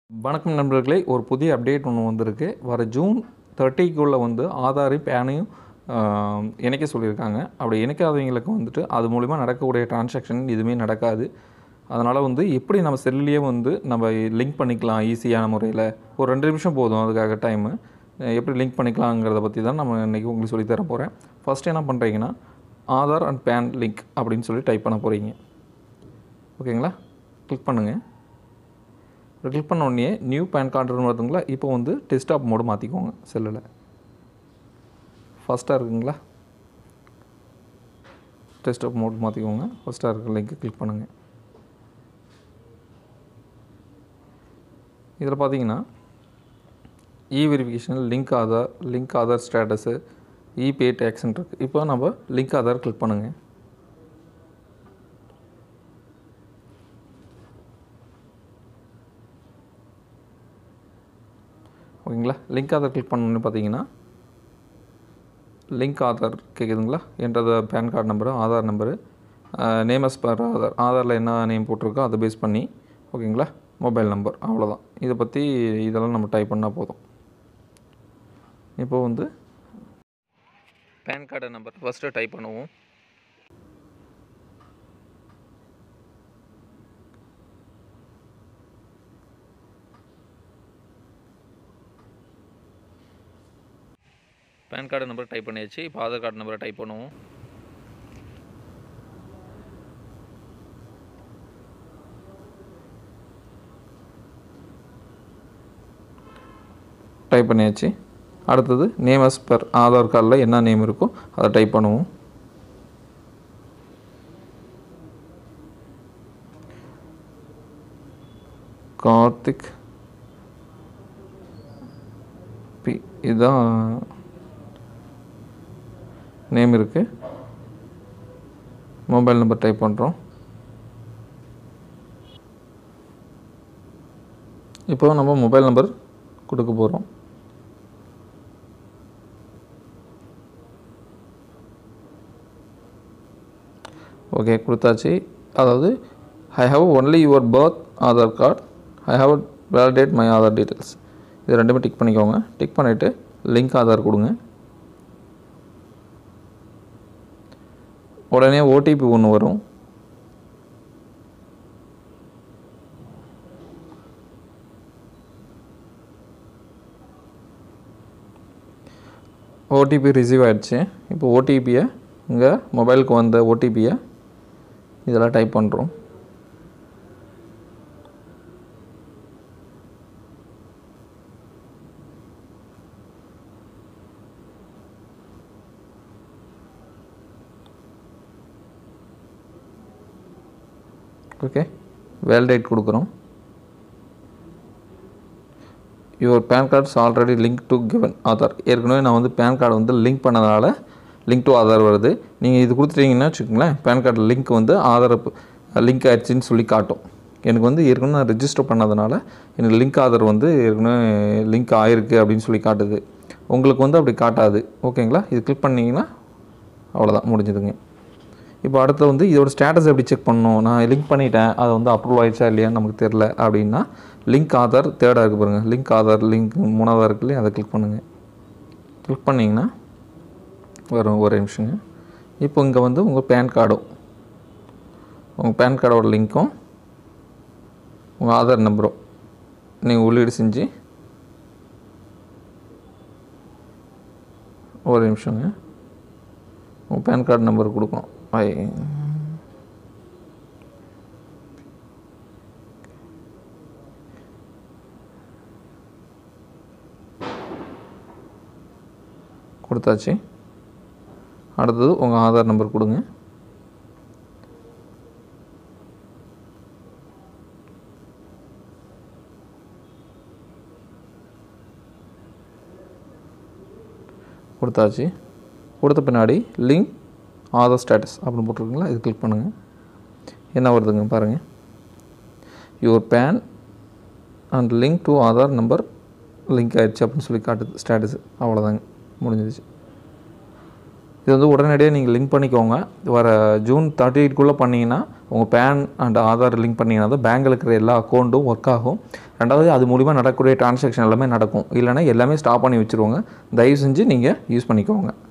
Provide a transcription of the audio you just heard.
வணக்கம் நண்பர்களே ஒரு புதிய அப்டேட் ஒன்று வந்திருக்கு வர ஜூன் தேர்ட்டிக்குள்ளே வந்து ஆதாரையும் பேனையும் ஆஹ், இணைக்க சொல்லியிருக்காங்க அப்படி இணைக்காதவங்களுக்கு வந்துட்டு அது மூலிமா நடக்கக்கூடிய டிரான்சாக்ஷன் எதுவுமே நடக்காது அதனால் வந்து எப்படி நம்ம செல்லுலேயே வந்து நம்ம லிங்க் பண்ணிக்கலாம் ஈஸியான முறையில் ஒரு ரெண்டு நிமிஷம் போதும் அதுக்காக டைமு எப்படி லிங்க் பண்ணிக்கலாங்கிறத பற்றி தான் நம்ம இன்றைக்கி உங்களுக்கு சொல்லித் தர போகிறேன் ஃபஸ்ட் என்ன பண்ணுறீங்கன்னா ஆதார் அண்ட் பேன் லிங்க் அப்படின்னு சொல்லி டைப் பண்ண போகிறீங்க ஓகேங்களா கிளிக் பண்ணுங்கள் கிளிக் பண்ண உடனே நியூ பேன் கார்டுன்னு வருதுங்களா இப்போ வந்து டெஸ்க்டாப் மோடு மாற்றிக்கோங்க செல்லில் ஃபஸ்ட்டாக இருக்குங்களா டெஸ்க்டாப் மோட் மாற்றிக்கோங்க ஃபஸ்ட்டாக இருக்க லிங்க்கு கிளிக் பண்ணுங்கள் இதில் பார்த்தீங்கன்னா e verification link Aadhaar link Aadhaar status e pay டேக்ஸ்ன்னு இருக்குது இப்போ நம்ம லிங்க் ஆதார் கிளிக் பண்ணுங்கள் ஓகேங்களா லிங்க் ஆதார் கிளிக் பண்ணணுன்னு பார்த்தீங்கன்னா லிங்க் ஆதார் கேட்குதுங்களா என்றது PAN card number Aadhaar number name as per Aadhaar ஆதாரில் என்ன நேம் போட்டிருக்கோ அதை பேஸ் பண்ணி ஓகேங்களா மொபைல் நம்பர் அவ்வளோதான் இதை பற்றி இதெல்லாம் நம்ம டைப் பண்ணால் போதும் இப்போ வந்து PAN card number first type பண்ணுவோம் பேன் கார்டு நம்பர் டைப் பண்ணியாச்சு இப்போ ஆதார் கார்டு நம்பரை டைப் பண்ணுவோம் டைப் பண்ணியாச்சு அடுத்தது நேம் as per ஆதார் கார்டில் என்ன நேம் இருக்கோ அதை டைப் பண்ணுவோம் கார்த்திக் பி இதுதான் நேம் இருக்குது மொபைல் நம்பர் டைப் பண்ணுறோம் இப்போ நம்ம மொபைல் நம்பர் கொடுக்க போகிறோம் ஓகே கொடுத்தாச்சு அதாவது I have only your birth Aadhaar card I have validate my Aadhaar details இது ரெண்டுமே டிக் பண்ணிக்கோங்க டிக் பண்ணிவிட்டு லிங்க் ஆதார் கொடுங்க உடனே ஓடிபி ஒன்று வரும் ஓடிபி ரிசீவ் ஆயிடுச்சு இப்போ ஓடிபியை இங்கே மொபைலுக்கு வந்த ஓடிபியை இதெல்லாம் டைப் பண்ணுறோம் ஓகே வேலிடேட் கொடுக்குறோம் your PAN cards already link to given Aadhaar ஏற்கனவே நான் வந்து பேன் கார்டு வந்து லிங்க் பண்ணதால் லிங்க் டு ஆதார் வருது நீங்கள் இது கொடுத்துட்டீங்கன்னா வச்சுக்கோங்களேன் பேன் கார்டு லிங்க் வந்து ஆதார் லிங்க் ஆயிடுச்சுன்னு சொல்லி காட்டும் எனக்கு வந்து ஏற்கனவே நான் ரெஜிஸ்டர் பண்ணதுனால எனக்கு லிங்க் ஆதார் வந்து ஏற்கனவே லிங்க் ஆயிருக்கு அப்படின்னு சொல்லி காட்டுது உங்களுக்கு வந்து அப்படி காட்டாது ஓகேங்களா இது கிளிக் பண்ணிங்கன்னா அவ்வளோதான் முடிஞ்சதுங்க இப்போ அடுத்து வந்து இதோட ஸ்டேட்டஸ் எப்படி செக் பண்ணணும் நான் லிங்க் பண்ணிட்டேன் அது வந்து அப்ரூவல் ஆயிடுச்சா இல்லையான்னு நமக்கு தெரில அப்படின்னா லிங்க் ஆதார் தேர்டாக இருக்குது பாருங்கள் லிங்க் ஆதார் லிங்க் மூணாவதாக இருக்கு இல்லையா அதை கிளிக் பண்ணுங்கள் கிளிக் பண்ணிங்கன்னா வரும் ஒரு நிமிஷங்க இப்போ இங்கே வந்து உங்கள் பேன் கார்டும் உங்கள் பேன் கார்டோட லிங்க்கும் உங்கள் ஆதார் நம்பரும் நீங்கள் உள்ளீடு செஞ்சு ஒரு நிமிஷங்க உங்கள் பேன் கார்டு நம்பர் கொடுக்கணும் ஐ கொடுத்தாச்சு அடுத்தது உங்கள் ஆதார் நம்பர் கொடுங்க கொடுத்தாச்சு கொடுத்த பின்னாடி லிங்க் ஆதார் ஸ்டேட்டஸ் அப்படின்னு போட்டிருக்கீங்களா இது கிளிக் பண்ணுங்கள் என்ன வருதுங்க பாருங்கள் your PAN and link to Aadhaar number link ஆயிடுச்சு அப்படின்னு சொல்லி காட்டுது ஸ்டேட்டஸ் அவ்வளோதாங்க முடிஞ்சிருச்சு இது வந்து உடனடியாக நீங்கள் லிங்க் பண்ணிக்கோங்க வர ஜூன் தேர்ட்டி எயிட்குள்ளே பண்ணிங்கன்னா உங்கள் பேன் அண்ட் ஆதார் லிங்க் பண்ணிங்கன்னா தான் பேங்க்கில் இருக்கிற எல்லா அக்கௌண்ட்டும் ஒர்க் ஆகும் ரெண்டாவது அது மூலிமா நடக்கக்கூடிய டிரான்சாக்ஷன் எல்லாமே நடக்கும் இல்லைனா எல்லாமே ஸ்டாப் பண்ணி வச்சுருவாங்க தயவு செஞ்சு நீங்கள் யூஸ் பண்ணிக்கோங்க